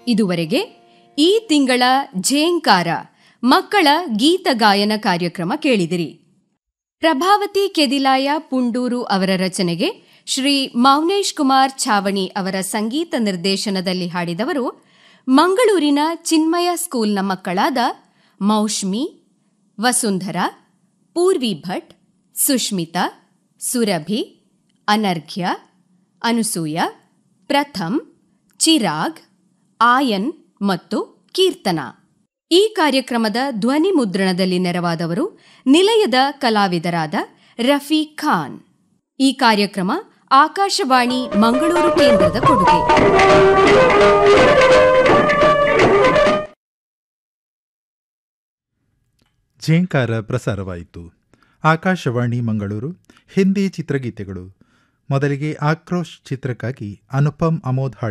ಇದುವರೆಗೆ ಈ ತಿಂಗಳ ಝೇಂಕಾರ ಮಕ್ಕಳ ಗೀತ ಗಾಯನ ಕಾರ್ಯಕ್ರಮ ಕೇಳಿದಿರಿ ಪ್ರಭಾವತಿ ಕೆದಿಲಾಯ ಪುಂಡೂರು ಅವರ ರಚನೆಗೆ ಶ್ರೀ ಮೌನೇಶ್ ಕುಮಾರ್ ಛಾವಣಿ ಅವರ ಸಂಗೀತ ನಿರ್ದೇಶನದಲ್ಲಿ ಹಾಡಿದವರು ಮಂಗಳೂರಿನ ಚಿನ್ಮಯ ಸ್ಕೂಲ್ನ ಮಕ್ಕಳಾದ ಮೌಷ್ಮಿ ವಸುಂಧರಾ ಪೂರ್ವಿ ಭಟ್ ಸುಷ್ಮಿತಾ ಸುರಭಿ ಅನರ್ಘ್ಯ ಅನುಸೂಯ ಪ್ರಥಮ್ ಚಿರಾಗ್ ಆಯನ್ ಮತ್ತು ಕೀರ್ತನ ಈ ಕಾರ್ಯಕ್ರಮದ ಧ್ವನಿ ಮುದ್ರಣದಲ್ಲಿ ನೆರವಾದವರು ನಿಲಯದ ಕಲಾವಿದರಾದ ರಫೀಕ್ ಖಾನ್ ಈ ಕಾರ್ಯಕ್ರಮ ಆಕಾಶವಾಣಿ ಮಂಗಳೂರು ಕೇಂದ್ರದ ಕೊಡುಗೆ ಝೇಂಕಾರ ಪ್ರಸಾರವಾಯಿತು ಆಕಾಶವಾಣಿ ಮಂಗಳೂರು ಹಿಂದಿ ಚಿತ್ರಗೀತೆಗಳು ಮೊದಲಿಗೆ ಆಕ್ರೋಶ್ ಚಿತ್ರಕ್ಕಾಗಿ ಅನುಪಮ್ ಅಮೋದ್ ಹಾಡಿದ